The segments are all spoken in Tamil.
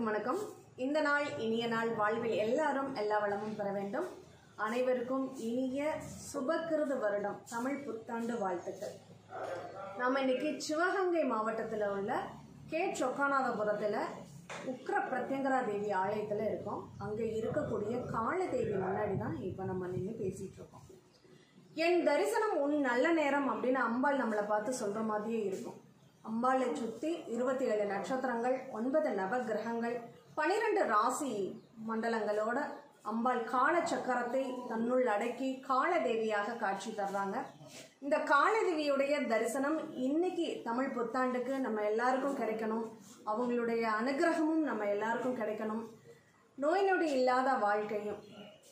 வணக்கம் இந்த நாள் இனிய நாள் வாழ்வில் எல்லாரும் எல்லா வளமும் பெற வேண்டும் அனைவருக்கும் இனிய சுபக்கிருது வருடம் தமிழ் புத்தாண்டு வாழ்த்துக்கள் நாம் இன்னைக்கு சிவகங்கை மாவட்டத்தில் உள்ள கே சொக்காநாதபுரத்தில் உக்ர பிரத்யங்கரா தேவி ஆலயத்தில் இருக்கோம் அங்கே இருக்கக்கூடிய காளதேவி முன்னாடி தான் இப்போ நம்ம நின்று பேசிகிட்டு இருக்கோம் என் தரிசனம் உன் நல்ல நேரம் அப்படின்னு அம்பாள் நம்மளை பார்த்து சொல்கிற மாதிரியே இருக்கும் அம்பாளை சுற்றி இருபத்தி ஏழு நட்சத்திரங்கள் ஒன்பது நவகிரகங்கள் பனிரெண்டு ராசி மண்டலங்களோட அம்பாள் கால சக்கரத்தை தன்னுள் அடக்கி காலதேவியாக காட்சி தர்றாங்க இந்த காலதேவியுடைய தரிசனம் இன்னைக்கு தமிழ் புத்தாண்டுக்கு நம்ம எல்லாருக்கும் கிடைக்கணும் அவங்களுடைய அனுகிரகமும் நம்ம எல்லாருக்கும் கிடைக்கணும் நோய் நொடி இல்லாத வாழ்க்கையும்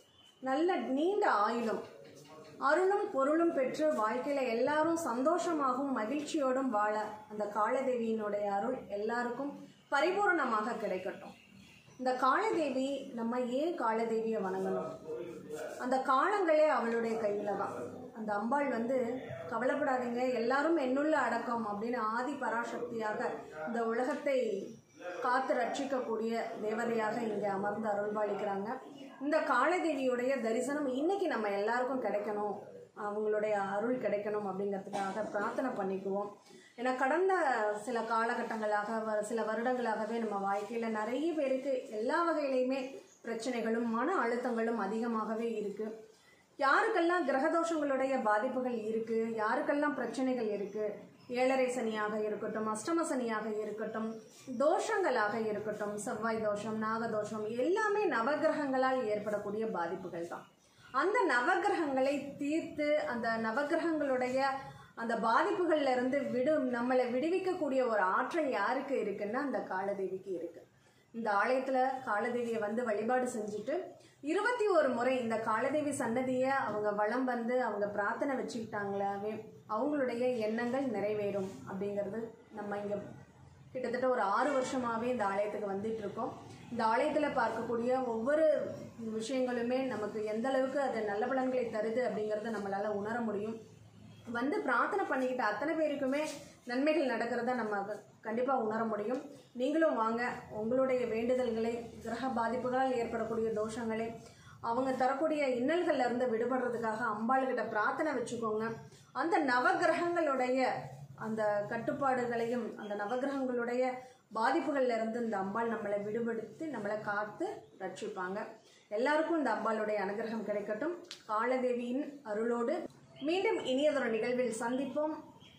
நல்ல நீண்ட ஆயுளும் அருளும் பொருளும் பெற்று வாழ்க்கையில் எல்லாரும் சந்தோஷமாகவும் மகிழ்ச்சியோடும் வாழ அந்த காளதேவியினுடைய அருள் எல்லாருக்கும் பரிபூரணமாக கிடைக்கட்டும் இந்த காளதேவி நம்ம ஏன் காளதேவியை வணங்கணும் அந்த காலங்களே அவளுடைய கையில் தான் அந்த அம்பாள் வந்து கவலைப்படாதீங்க எல்லாரும் என்னுள்ள அடக்கம் அப்படின்னு ஆதி பராசக்தியாக இந்த உலகத்தை காத்து ரட்சிக்கக்கூடிய தேவதையாக இங்கே அமர்ந்து அருள்பாலிக்கிறாங்க இந்த காளதேவியுடைய தரிசனம் இன்னைக்கு நம்ம எல்லாருக்கும் கிடைக்கணும் அவங்களுடைய அருள் கிடைக்கணும் அப்படிங்கிறதுக்காக பிரார்த்தனை பண்ணிக்குவோம் ஏன்னா கடந்த சில காலகட்டங்களாக வ- சில வருடங்களாகவே நம்ம வாழ்க்கையில் நிறைய பேருக்கு எல்லா வகையிலையுமே பிரச்சனைகளும் மன அழுத்தங்களும் அதிகமாகவே இருக்குது யாருக்கெல்லாம் கிரகதோஷங்களுடைய பாதிப்புகள் இருக்கு யாருக்கெல்லாம் பிரச்சனைகள் இருக்கு ஏழரை சனியாக இருக்கட்டும் அஷ்டம சனியாக இருக்கட்டும் தோஷங்களாக இருக்கட்டும் செவ்வாய் தோஷம் நாகதோஷம் எல்லாமே நவகிரகங்களால் ஏற்படக்கூடிய பாதிப்புகள் தான் அந்த நவகிரகங்களை தீர்த்து அந்த நவகிரகங்களுடைய அந்த பாதிப்புகள்ல இருந்து விடு நம்மளை விடுவிக்கக்கூடிய ஒரு ஆற்றல் யாருக்கு இருக்குன்னா அந்த காலதேவிக்கு இருக்கு இந்த ஆலயத்துல காலதேவியை வந்து வழிபாடு செஞ்சுட்டு இருபத்தி ஒரு முறை இந்த காலதேவி சன்னதியை அவங்க வலம் வந்து அவங்க பிரார்த்தனை வச்சுக்கிட்டாங்களாவே அவங்களுடைய எண்ணங்கள் நிறைவேறும் அப்படிங்கிறது நம்ம இங்க கிட்டத்தட்ட ஒரு ஆறு வருஷமாவே இந்த ஆலயத்துக்கு வந்துட்டு இருக்கோம் இந்த ஆலயத்துல பார்க்கக்கூடிய ஒவ்வொரு விஷயங்களுமே நமக்கு எந்த அளவுக்கு அது நல்ல பலன்களை தருது அப்படிங்கறத நம்மளால உணர முடியும் வந்து பிரார்த்தனை பண்ணிக்கிட்ட அத்தனை பேருக்குமே நன்மைகள் நடக்கிறத நம்ம கண்டிப்பாக உணர முடியும் நீங்களும் வாங்க உங்களுடைய வேண்டுதல்களை கிரக பாதிப்புகளால் ஏற்படக்கூடிய தோஷங்களை அவங்க தரக்கூடிய இன்னல்கள்ல இருந்து விடுபடுறதுக்காக அம்பாள்கிட்ட பிரார்த்தனை வச்சுக்கோங்க அந்த நவகிரகங்களுடைய அந்த கட்டுப்பாடுகளையும் அந்த நவகிரகங்களுடைய பாதிப்புகள்ல இருந்து இந்த அம்பாள் நம்மளை விடுபடுத்தி நம்மளை காத்து ரட்சிப்பாங்க எல்லாருக்கும் இந்த அம்பாளுடைய அனுகிரகம் கிடைக்கட்டும் காலதேவியின் அருளோடு மீண்டும் இனியதொரு நிகழ்வில் சந்திப்போம்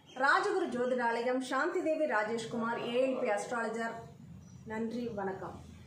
ராஜகுரு ஜோதிடாலயம் சாந்தி தேவி ராஜேஷ்குமார் ஏஎல்பி அஸ்ட்ராலஜர் நன்றி வணக்கம்